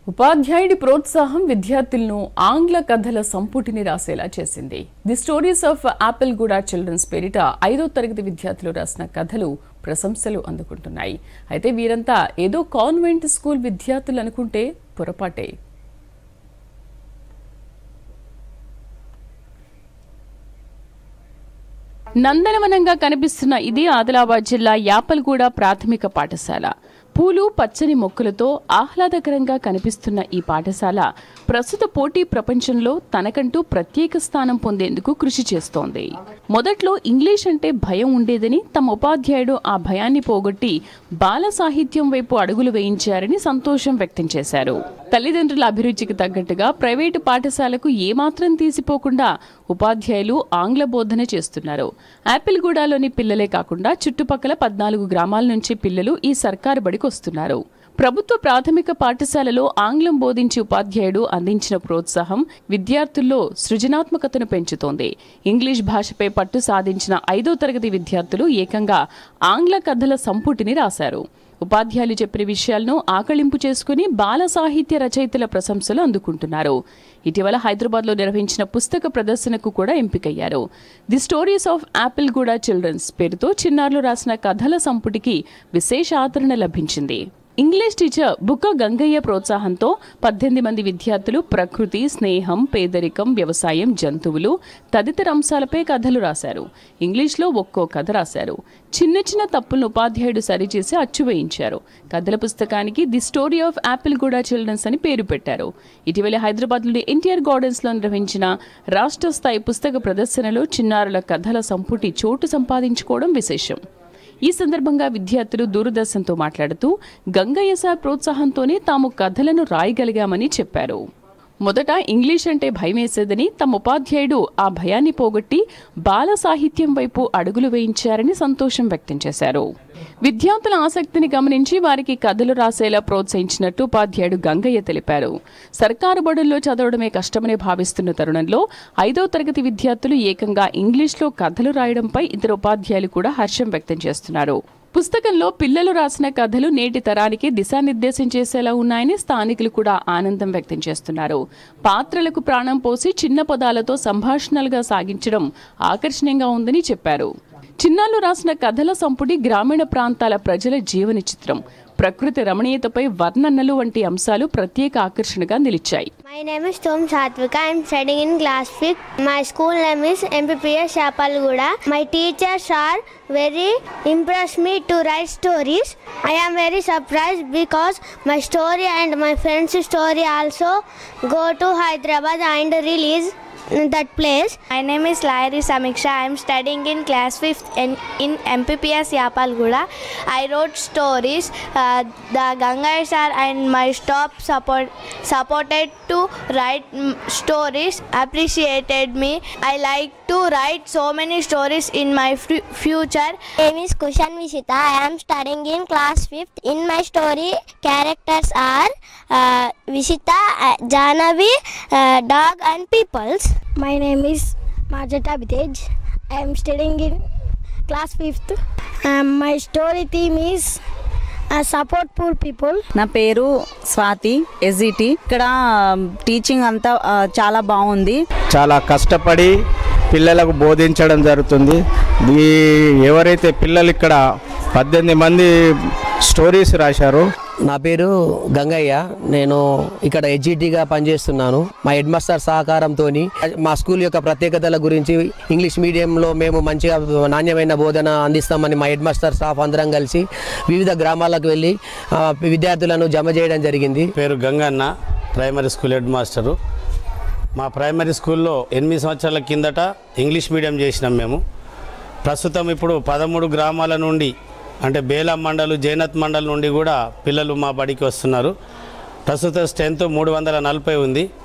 ఉపాధ్యాయుడి ప్రోత్సాహం విద్యార్థులను ఆంగ్ల కథల సంపుటిని రాసేలా చేసింది the stories of Yapalguda children's పేరిట ఐదో తరగతి విద్యార్థులు రాసిన కథలు ప్రశంసలు అందుకుంటున్నాయి అయితే వీరంతా ఏదో కాన్వెంట్ స్కూల్ విద్యార్థులు అనుకుంటే పొరపాటే నందనవనంగా కనిపిస్తున్న ఇది ఆదిలాబాద్ జిల్లా యాపల్గూడ ప్రాథమిక పాఠశాల పూలు పచ్చని మొక్కలతో ఆహ్లాదకరంగా కనిపిస్తున్న ఈ పాఠశాల ప్రస్తుత పోటీ ప్రపంచంలో తనకంటూ ప్రత్యేక స్థానం పొందేందుకు కృషి చేస్తోంది మొదట్లో ఇంగ్లీష్ అంటే భయం ఉండేదని తమ ఉపాధ్యాయుడు ఆ భయాన్ని పోగొట్టి బాల సాహిత్యం వైపు అడుగులు వేయించారని సంతోషం వ్యక్తం చేశారు తల్లిదండ్రుల అభిరుచికి తగ్గట్టుగా ప్రైవేటు పాఠశాలకు ఏమాత్రం తీసిపోకుండా ఉపాధ్యాయులు ఆంగ్ల బోధన చేస్తున్నారు యాపిల్గూడలోని పిల్లలే కాకుండా చుట్టుపక్కల పద్నాలుగు గ్రామాల నుంచి పిల్లలు ఈ సర్కారు బడికి వస్తున్నారు ప్రభుత్వ ప్రాథమిక పాఠశాలలో ఆంగ్లం బోధించే ఉపాధ్యాయుడు అందించిన ప్రోత్సాహం విద్యార్థుల్లో సృజనాత్మకతను పెంచుతోంది ఇంగ్లీష్ భాషపై పట్టు సాధించిన ఐదో తరగతి విద్యార్థులు ఏకంగా ఆంగ్ల కథల సంపుటిని రాశారు ఉపాధ్యాయులు చెప్పిన విషయాలను ఆకళింపు చేసుకుని బాల సాహిత్య రచయితల ప్రశంసలు అందుకుంటున్నారు ఇటీవల హైదరాబాద్లో నిర్వహించిన పుస్తక ప్రదర్శనకు కూడా ఎంపికయ్యారు the stories of Yapalguda children's పేరుతో చిన్నారులు రాసిన కథల సంపుటికి విశేష ఆదరణ లభించింది ఇంగ్లీష్ టీచర్ బుక్క గంగయ్య ప్రోత్సాహంతో పద్దెనిమిది మంది విద్యార్థులు ప్రకృతి స్నేహం పేదరికం వ్యవసాయం జంతువులు తదితర అంశాలపై కథలు రాశారు ఇంగ్లీష్లో ఒక్కో కథ రాశారు చిన్న చిన్న తప్పులను ఉపాధ్యాయుడు సరిచేసి అచ్చు వేయించారు కథల పుస్తకానికి the story of Yapalguda children's అని పేరు పెట్టారు ఇటీవల హైదరాబాద్లోని ఎన్టీఆర్ గార్డెన్స్లో నిర్వహించిన రాష్ట్ర స్థాయి పుస్తక ప్రదర్శనలో చిన్నారుల కథల సంపుటి చోటు సంపాదించుకోవడం విశేషం ఈ సందర్భంగా విద్యార్థులు దూరదర్శన్తో మాట్లాడుతూ గంగయ్య సార్ ప్రోత్సాహంతోనే తాము కథలను రాయగలిగామని చెప్పారు మొదట ఇంగ్లీష్ అంటే భయమేసేదని తమ ఉపాధ్యాయుడు ఆ భయాన్ని పోగొట్టి బాల సాహిత్యం వైపు అడుగులు వేయించారని సంతోషం వ్యక్తం చేశారు విద్యార్థుల ఆసక్తిని గమనించి వారికి కథలు రాసేలా ప్రోత్సహించినట్టు ఉపాధ్యాయుడు గంగయ్య తెలిపారు సర్కారు బడుల్లో చదవడమే కష్టమని భావిస్తున్న తరుణంలో ఐదో తరగతి విద్యార్థులు ఏకంగా ఇంగ్లీష్లో కథలు రాయడంపై ఇతర ఉపాధ్యాయులు కూడా హర్షం వ్యక్తం చేస్తున్నారు పుస్తకంలో పిల్లలు రాసిన కథలు నేటి తరానికి దిశానిర్దేశం చేసేలా ఉన్నాయని స్థానికులు కూడా ఆనందం వ్యక్తం చేస్తున్నారు పాత్రలకు ప్రాణం పోసి చిన్న పదాలతో సంభాషణలుగా సాగించడం ఆకర్షణీయంగా ఉందని చెప్పారు చిన్నాళ్ళు రాసిన కథల సంపుటి గ్రామీణ ప్రాంతాల ప్రజల జీవన చిత్రం ప్రకృతి రమణీయతపై వర్ణనలు వంటి అంశాలు ప్రత్యేక ఆకర్షణగా నిలిచాయి My name is Tom Satvika. I am studying in class 5th. My school name is MPPS Chapalguda. My teachers are very impressed me to write stories. I am very surprised because my story and my friend's story also go to Hyderabad and release in that place. My name is Lairi Samiksha. I am studying in class 5th in, in MPPS Yapalguda. I wrote stories. Uh, the Gangai sir and my staff support, supported to write mm, stories, appreciated me. I like to write so many stories in my fu- future. name is Kushan Vishita. I am studying in class 5th. In my story, characters are uh, Vishita, uh, Janavi, uh, dog, and peoples. My name is Marjata Bitej. I am studying in class 5th. Um, my story theme is uh, support poor people. నా పేరు Swathi SGT ఇక్కడ teaching అంతా ఆ, చాలా బాగుంది చాలా కష్టపడి పిల్లలకు బోధించడం జరుగుతుంది ఈ ఎవరైతే పిల్లలు ఇక్కడ పద్దెనిమిది మంది స్టోరీస్ రాశారో నా పేరు గంగయ్య నేను ఇక్కడ హెచ్జిటిగా పనిచేస్తున్నాను మా హెడ్ మాస్టర్ సహకారంతో మా స్కూల్ యొక్క ప్రత్యేకతల గురించి ఇంగ్లీష్ మీడియంలో మేము మంచిగా నాణ్యమైన బోధన అందిస్తామని మా హెడ్ మాస్టర్ స్టాఫ్ అందరం కలిసి వివిధ గ్రామాలకు వెళ్ళి ఆ, విద్యార్థులను జమ చేయడం జరిగింది పేరు Ganganna primary school head master మా ప్రైమరీ స్కూల్లో ఎనిమిది సంవత్సరాల కిందట ఇంగ్లీష్ మీడియం చేసినాం మేము ప్రస్తుతం ఇప్పుడు పదమూడు గ్రామాల నుండి అంటే బేలా మండలు జైనత్ మండల్ నుండి కూడా పిల్లలు మా బడికి వస్తున్నారు ప్రస్తుత స్ట్రెంత్ మూడు వందల నలభై ఉంది